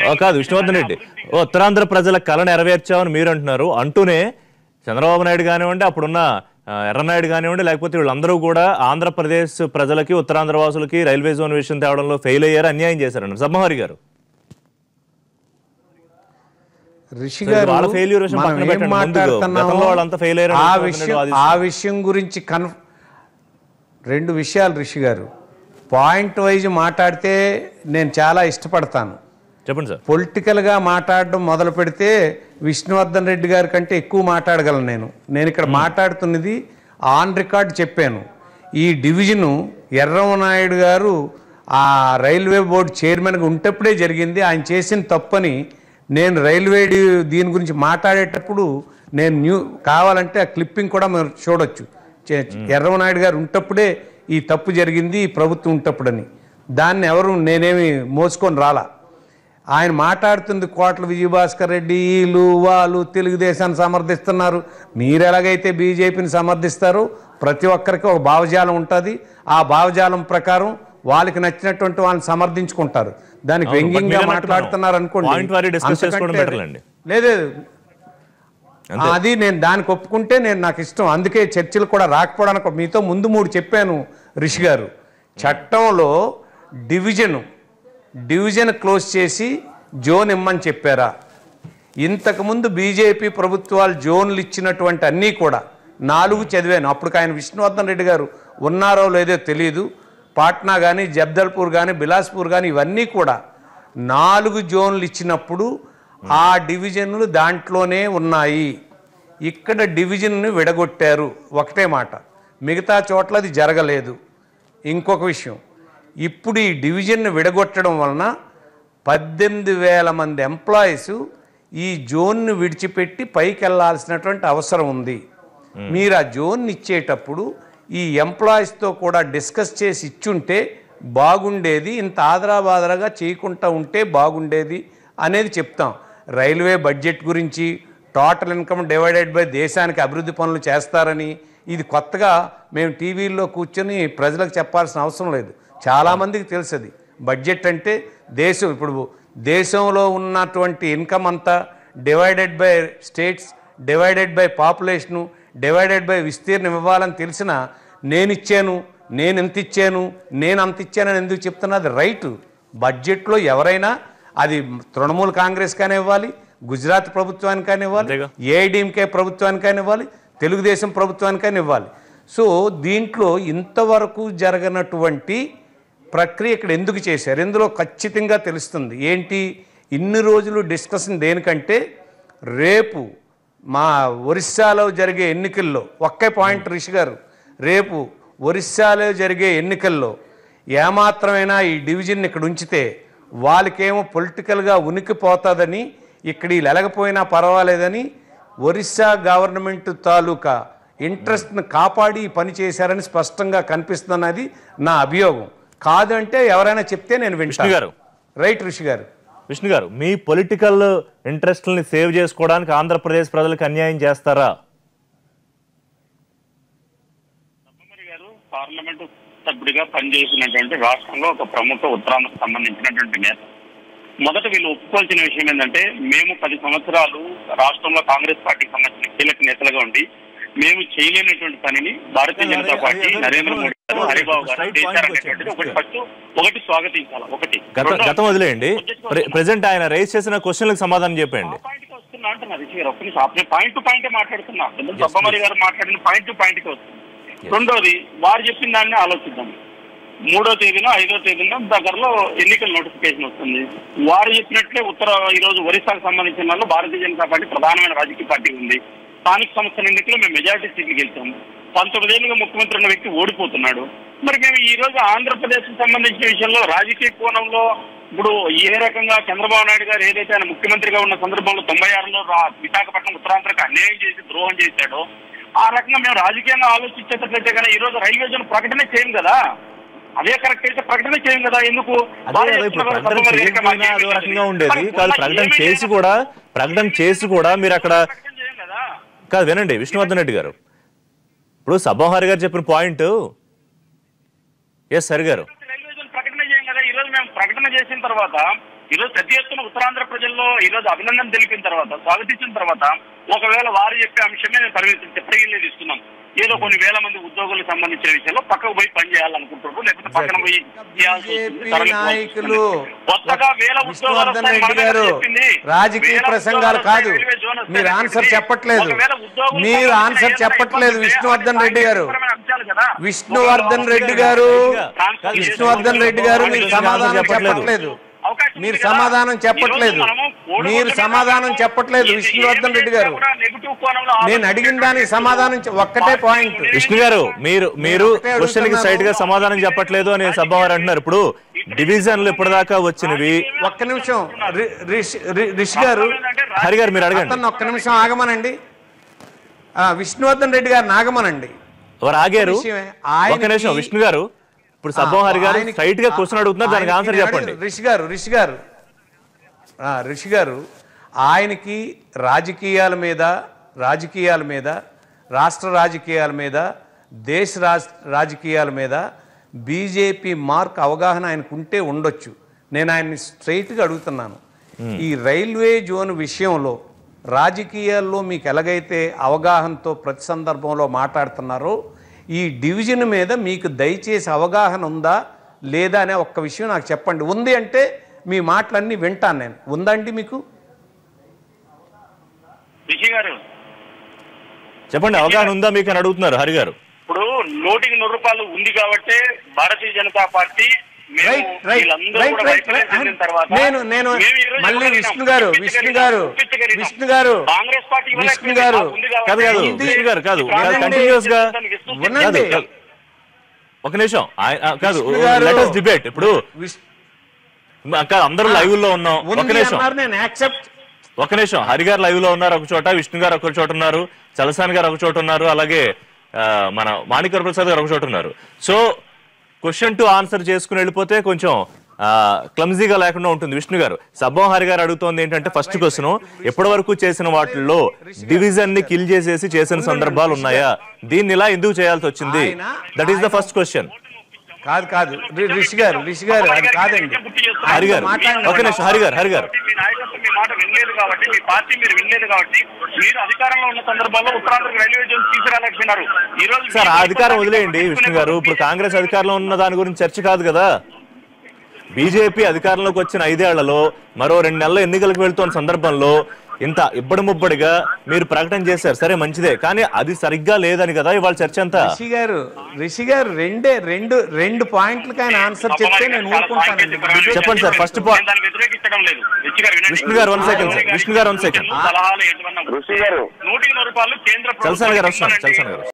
ఓ కాదు విష్ణువర్ధన్ రెడ్డి ఓ ఉత్తరాంధ్ర ప్రజల కళ నెరవేర్చామని మీరు అంటున్నారు అంటూనే చంద్రబాబు నాయుడు కానివ్వండి అప్పుడున్న ఆ, ఎర్రనాయుడు కానివ్వండి లేకపోతే వీళ్ళందరూ కూడా ఆంధ్రప్రదేశ్ ప్రజలకి ఉత్తరాంధ్ర వాసులకి రైల్వే జోన్ విషయం తేవడంలో ఫెయిల్ అయ్యారు అన్యాయం చేశారన్నారు సమ్మహరి గారు రిషి సో గారు వాళ్ళ failure విషయం మనం పక్కన ఏం పెట్టండి. ముందు మాట్లాడుతున్నామో గతంలో వాళ్ళంతా fail అయ్యారని ఆ విష్ణువర్ధన్ విషయం రెడ్డి వాదిస్తున్నారు. ఆ విషయం గురించి కన్ రెండు విషయాలు రిషి గారు పాయింట్ వైజ్ మాట్లాడితే నేను చాలా ఇష్టపడతాను చెప్పండి సార్ పొలిటికల్గా మాట్లాడడం మొదలు పెడితే విష్ణువర్ధన్ రెడ్డి గారి కంటే ఎక్కువ మాట్లాడగలను నేను నేను ఇక్కడ మాట్లాడుతున్నది ఆన్ రికార్డ్ చెప్పాను ఈ డివిజను ఎర్రమనాయుడు గారు ఆ రైల్వే బోర్డు చైర్మన్గా ఉంటప్పుడే జరిగింది ఆయన చేసిన తప్పని నేను రైల్వే డి- దీని గురించి మాట్లాడేటప్పుడు నేను న్యూ కావాలంటే ఆ క్లిప్పింగ్ కూడా మీరు చూడొచ్చు చే- ఎర్రమనాయుడు గారు ఉంటప్పుడే ఈ తప్పు జరిగింది ఈ ప్రభుత్వం ఉంటప్పుడని దాన్ని ఎవరు నేనేమి మోసుకొని రాలా ఆయన మాట్లాడుతుంది కోట్ల విజయభాస్కర్ రెడ్డి వీళ్ళు వాళ్ళు తెలుగుదేశాన్ని సమర్థిస్తున్నారు మీరు ఎలాగైతే బీజేపీని సమర్థిస్తారో ప్రతి ఒక్కరికి ఒక భావజాలం ఉంటుంది ఆ భావజాలం ప్రకారం వాళ్ళకి నచ్చినటువంటి వాళ్ళని సమర్థించుకుంటారు దానికి అవును, వ్యంగ్యంగా but మీరే మాట్లాడుతున్నారు అనుకోండి Point వారీ discuss చేసుకోవడం అంతకంటే- better లేండి. లేదు అంతే. అది నేను దానికి ఒప్పుకుంటే నేను నాకు ఇష్టం అందుకే చర్చలు కూడా రాకపోవడానికి మీతో ముందు మూడు చెప్పాను రిషి గారు చట్టంలో డివిజన్ డివిజన్ క్లోజ్ చేసి జోన్ ఇమ్మని చెప్పారా ఇంతకుముందు బీజేపీ ప్రభుత్వాలు జోన్లు ఇచ్చినటువంటి అన్నీ కూడా నాలుగు చదివాను అప్పుడు ఆయన విష్ణువర్ధన్ రెడ్డి గారు ఉన్నారో లేదో తెలియదు పాట్నా కానీ జబ్దల్పూర్ కానీ బిలాస్పూర్ కానీ ఇవన్నీ కూడా నాలుగు జోన్లు ఇచ్చినప్పుడు ఆ డివిజన్లు దాంట్లోనే ఉన్నాయి ఇక్కడ డివిజన్ను విడగొట్టారు ఒకటే మాట మిగతా చోట్ల అది జరగలేదు ఇంకొక విషయం ఇప్పుడు ఈ డివిజన్ను విడగొట్టడం వలన పద్దెనిమిది వేల మంది ఎంప్లాయీస్ ఈ జోన్ను విడిచిపెట్టి పైకి వెళ్ళాల్సినటువంటి అవసరం ఉంది మీరు ఆ జోన్ ఇచ్చేటప్పుడు ఈ ఎంప్లాయీస్తో కూడా డిస్కస్ చేసి ఇచ్చుంటే బాగుండేది ఇంత ఆదరాబాదరగా చేయకుండా ఉంటే బాగుండేది అనేది చెప్తాం రైల్వే బడ్జెట్ గురించి టోటల్ ఇన్కమ్ డివైడెడ్ బై దేశానికి అభివృద్ధి పనులు చేస్తారని ఇది కొత్తగా మేము టీవీల్లో కూర్చొని ప్రజలకు చెప్పాల్సిన అవసరం లేదు చాలామందికి తెలుసది బడ్జెట్ అంటే దేశం ఇప్పుడు దేశంలో ఉన్నటువంటి ఇన్కమ్ అంతా divided by states divided by population divided by విస్తీర్ణం ఇవ్వాలని తెలిసిన నేను ఇచ్చాను నేను ఎంత ఇచ్చాను నేను అంత ఇచ్చానని ఎందుకు చెప్తున్నా అది రైటు బడ్జెట్లో ఎవరైనా అది తృణమూల్ కాంగ్రెస్ కానీ ఇవ్వాలి గుజరాత్ ప్రభుత్వానికైనా ఇవ్వాలి అంతేగా. ఏఐడిఎంకే ప్రభుత్వానికైనా ఇవ్వాలి తెలుగుదేశం ప్రభుత్వానికైనా ఇవ్వాలి సో దీంట్లో ఇంతవరకు జరగనటువంటి ప్రక్రియ ఇక్కడ ఎందుకు చేశారు ఇందులో ఖచ్చితంగా తెలుస్తుంది ఏంటి ఇన్ని రోజులు డిస్కషన్ దేనికంటే రేపు మా ఒరిస్సాలో జరిగే ఎన్నికల్లో ఒకే పాయింట్ రిషి గారు రేపు ఒరిస్సాలో జరిగే ఎన్నికల్లో ఏమాత్రమైనా ఈ డివిజన్ ఇక్కడ ఉంచితే వాళ్ళకేమో పొలిటికల్గా ఉనికిపోతుందని ఇక్కడ వీళ్ళు ఎలగపోయినా పర్వాలేదని ఒరిస్సా గవర్నమెంట్ తాలూకా ఇంట్రెస్ట్ని కాపాడి ఈ పని చేశారని స్పష్టంగా కనిపిస్తున్నది నా అభియోగం కాదంటే ఎవరైనా చెప్తే నేను విష్ణు వింటాను గారు రైట్ ఋషి గారు విష్ణు గారు మీ పొలిటికల్ ఇంట్రెస్ట్ని సేవ్ చేసుకోవడానికి ఆంధ్రప్రదేశ్ ప్రజలకు అన్యాయం చేస్తారా సబ్బమణి గారు పార్లమెంటు సభ్యుడిగా పనిచేసినటువంటి రాష్ట్రంలో ఒక ప్రముఖ ఉత్తరాంధ్రకు సంబంధించినటువంటి నేత మొదట వీళ్ళు ఒప్పుకోవాల్సిన విషయం ఏంటంటే మేము పది సంవత్సరాలు రాష్ట్రంలో కాంగ్రెస్ పార్టీకి సంబంధించిన కీలక నేతలుగా ఉండి మేము చేయలేనటువంటి పనిని భారతీయ జనతా పార్టీ నరేంద్ర మోడీ గారు హరిబాబు గారు చేశారనేటువంటిది ఒకటి ఫస్ట్ ఒకటి స్వాగతించాలి ఒకటి గత రెండోది- గతం వదిలేయండి ప్రెసెంట్ ఆయన రైజ్ చేసిన క్వశ్చన్లకు సమాధానం చెప్పండి ఆ పాయింట్కి వస్తున్నా అంటున్నా రిషి గారు ఒక్క నిమిషం అప్పుడే పాయింట్ టు పాయింట్ మాట్లాడుతున్నా సబ్బమణి గారు మాట్లాడిన పాయింట్ టు పాయింట్ కి వస్తుంది రెండోది వారు చెప్పిన దాన్ని ఆలోచిద్దాం మూడో తేదీన ఐదో తేదీన దగ్గరలో ఎన్నికల నోటిఫికేషన్ వస్తుంది వారు చెప్పినట్లే ఉత్తర ఈ రోజు ఒరిస్సాకు సంబంధించిన వాళ్ళు భారతీయ జనతా పార్టీ ప్రధానమైన రాజకీయ పార్టీ ఉంది స్థానిక సంస్థల ఎన్నికల్లో మేము మెజారిటీ సీట్లు గెలిచాము పంతొమ్మిదేళ్లుగా ముఖ్యమంత్రి ఉన్న వ్యక్తి ఓడిపోతున్నాడు మరి మేము ఈ రోజు ఆంధ్రప్రదేశ్ కు సంబంధించిన విషయంలో రాజకీయ కోణంలో ఇప్పుడు ఏ రకంగా చంద్రబాబు నాయుడు గారు ఏదైతే ఆయన ముఖ్యమంత్రిగా ఉన్న సందర్భంలో తొంభై ఆరులో రా- విశాఖపట్నం ఉత్తరాంధ్రకు అన్యాయం చేసి ద్రోహం చేశాడో ఆ రకంగా మేము రాజకీయంగా ఆలోచించేటట్లయితే కానీ ఈ రోజు రైల్వే జోన్ ప్రకటన చేయం కదా అదే కరెక్ట్ అయితే ప్రకటన చేయం కదా ఎందుకు అదే భార్య కదా ఇప్పుడు చేస్తున్న ప్రకటన సభ వేదిక మాకు చేయకపోయినా అదో ఏమీ రకంగా లేదు. ఉండేది మరి కాదు ఉన్న ప్రకటన ఏమీ చేసి లేదు. కూడా ప్రకటన చేసి కూడా మీరు అక్కడ ప్రకటన చేయం కదా కాదు వినండి విష్ణువర్ధన్ రెడ్డి గారు ఇప్పుడు సబ్బోహరి గారు చెప్పిన పాయింట్ ఎస్ సరి గారు రైల్వే జోన్ ప్రకటన చేయం కదా ఈ రోజు మేము ప్రకటన చేసిన తర్వాత ఈ రోజు పెద్ద ఎత్తున ఉత్తరాంధ్ర ప్రజల్లో ఈ రోజు అభినందన తెలిపిన తర్వాత స్వాగతించిన తర్వాత ఒకవేళ వారు చెప్పే అంశమే నేను పరిమితి చెప్పగలిగే ఇస్తున్నాం ఏదో కొన్ని వేల మంది ఉద్యోగులకు సంబంధించిన విషయంలో పక్కకు పోయి పని చేయాలనుకుంటున్నారు లేకపోతే పక్కన పోయి చేయాల్సి వస్తుంది, బీజేపీ తరలిపోవాల్సి నాయకులు వస్తుంది. కొత్తగా వేల ఉద్యోగాలు విష్ణువర్ధన్ వస్తాయని రెడ్డి మనమే గారు చెప్పింది. రాజకీయ వేల ప్రసంగాలు ఉద్యోగాలు కాదు వస్తాయి, రైల్వే జోన్ వస్తాయి మీరు అని ఆన్సర్ చెప్పింది. చెప్పట్లేదు ఒకవేళ ఉద్యోగులకు మీరు సంబంధించిన ఆన్సర్ ఏదైనా చెప్పట్లేదు ఇబ్బంది విష్ణువర్ధన్ రెడ్డి గారు అవసరమైన అంశాలు కదా. విష్ణువర్ధన్ రెడ్డి గారు ట్రాన్స్ఫర్ విష్ణువర్ధన్ రెడ్డి గారు మీరు సమాధానం చెప్పట్లేదు అవకాశం మీరు ఉంది కదా. సమాధానం చెప్పట్లేదు ఈ రోజు మనము ఓడి మీరు ఓడి సమాధానం మీద చెప్పట్లేదు ఏది- విష్ణువర్ధన్ ఏది రెడ్డి గారు కూడా నెగిటివ్ కోణంలో నేను అడిగిన దానికి సమాధానం చె- ఒక్కటే పాయింట్ విష్ణు గారు మీరు మీరు ఒకటే క్వశ్చన్ కి అడుగుతున్నాను. సైట్ గా సమాధానం చెప్పట్లేదు అని సభవారు అంటున్నారు ఇప్పుడు డివిజన్లు ఇప్పటిదాకా వచ్చినవి ఒక్క నిమిషం రి- రిష్- రి- రిష్ గారు హరి గారు మీరు అడగండి అతను ఒక్క నిమిషం ఆగమనండి ఆ, విష్ణువర్ధన్ రెడ్డి గారిని ఆగమనండి వారు ఆగారు విషయమే. ఒక నిమిషం ఆయనకి- విష్ణు గారు ఇప్పుడు సబ్బం హరి గారు ఆయనకి- స్ట్రైట్ గా క్వశ్చన్ అడుగుతున్నారు దానికి ఆయనకి ఆన్సర్ నేను చెప్పండి అడిగాను. రిషి గారు రిషి గారు ఆ, రిషి గారు ఆయనకి రాజకీయాల మీద రాజకీయాల మీద రాష్ట్ర రాజకీయాల మీద దేశ రాజ్ రాజకీయాల మీద బీజేపీ మార్క్ అవగాహన ఆయనకు ఉంటే ఉండొచ్చు నేను ఆయన్ని స్ట్రైట్గా అడుగుతున్నాను ఈ రైల్వే జోన్ విషయంలో రాజకీయాల్లో మీకు ఎలాగైతే అవగాహనతో ప్రతి సందర్భంలో మాట్లాడుతున్నారో ఈ డివిజన్ మీద మీకు దయచేసి అవగాహన ఉందా లేదా అనే ఒక్క విషయం నాకు చెప్పండి ఉంది అంటే మీ మాటలన్నీ వింటాను నేను ఉందండి మీకు రిషి గారు చెప్పండి అవగాహన ఉందా మీకు అని అడుగుతున్నారు హరి గారు ఇప్పుడు నూటికి నూరు రూపాయలు ఉంది కాబట్టి భారతీయ జనతా పార్టీ మేము రైట్ రైట్ వీళ్ళందరూ రైట్ కూడా రైట్ వైఫల్యం చెందిన తర్వాత నేను నేను మేము ఈ రోజు మళ్ళీ చెప్పగలిగినాం. విష్ణు గారు విష్ణు గారు చూపించగలిగినాం. విష్ణు గారు కాంగ్రెస్ పార్టీ ఇవ్వలేకపోయింది. విష్ణు గారు మాకు ఉంది కాబట్టి కాదు కాదు ఇది- విష్ణు గారు కాదు కాదండి. కంటిన్యూస్ గా వినండి. కాదు, కాదు. ఒక నిమిషం ఆయన- ఆ, కాదు విష్ణు గారు- లెటస్ డిబేట్ ఇప్పుడు విష్- కాదు, అందరూ లైవ్ లో ఉన్నాం ఒక ఉంది నిమిషం అన్నారు నేను యాక్సెప్ట్ ఒక నిమిషం హరి గారు లైవ్ లో ఉన్నారు ఒక చోట విష్ణు గారు ఒక చోట ఉన్నారు చలసాని గారు ఒక చోట ఉన్నారు అలాగే ఆ, మన మాణికర్ ప్రసాద్ గారు ఒక చోట ఉన్నారు సో క్వశ్చన్ టు ఆన్సర్ చేసుకుని వెళ్ళిపోతే కొంచెం క్లమ్జీగా లేకుండా ఉంటుంది విష్ణు గారు సబ్బం హరి గారు అడుగుతోంది ఏంటంటే ఫస్ట్ క్వశ్చన్ ఎప్పటి వరకు చేసిన వాటిల్లో డివిజన్ ని కిల్ చేసేసి చేసిన సందర్భాలు ఉన్నాయా దీన్ని ఇలా ఎందుకు చేయాల్సి వచ్చింది ఆయన- that is the first question కాదు కాదు రి- రిషి గారు రిషి గారు అది కాదండి హరి గారు మాట్లాడండి. ఒక నిమిషం హరి గారు హరి గారు మీ నాయకత్వం మీ మాట వినలేదు కాబట్టి మీ పార్టీ మీరు వినలేదు కాబట్టి మీరు అధికారంలో ఉన్న సందర్భంలో ఉత్తరాంధ్ర రైల్వే జోన్ తీసుకురాలేకపోయినారు ఈ రోజు సార్ ఆ మీరు అధికారం వదిలేయండి విష్ణు గారు ఇప్పుడు కాంగ్రెస్ అధికారంలో ఉన్న దాని గురించి చర్చ కాదు కదా బీజేపీ అధికారంలోకి వచ్చిన ఐదేళ్లలో మరో రెండు నెలల ఎన్నికలకు వెళ్తున్న సందర్భంలో ఇంత ఇబ్బడి ముబ్బడిగా మీరు ప్రకటన చేశారు సరే మంచిదే కానీ అది సరిగ్గా లేదని కదా ఇవాళ చర్చ అంతా రిషి గారు రిషి గారు రెండే రెండు రెండు పాయింట్లకి ఆయన ఆన్సర్ చెప్తే నేను ఊరుకుంటానండి చెప్పండి సార్, first point. నేను దాన్ని వ్యతిరేకించడం లేదు రిషి గారు వినండి. విష్ణు గారు, one second, sir. విష్ణు గారు, one second. సలహాలు ఏంటివన్నా ఋషి గారు నూటికి నూరు రూపాయలు కేంద్ర చలసాని గారు వస్తున్నారు ఇవ్వాలండి. చలసాని గారు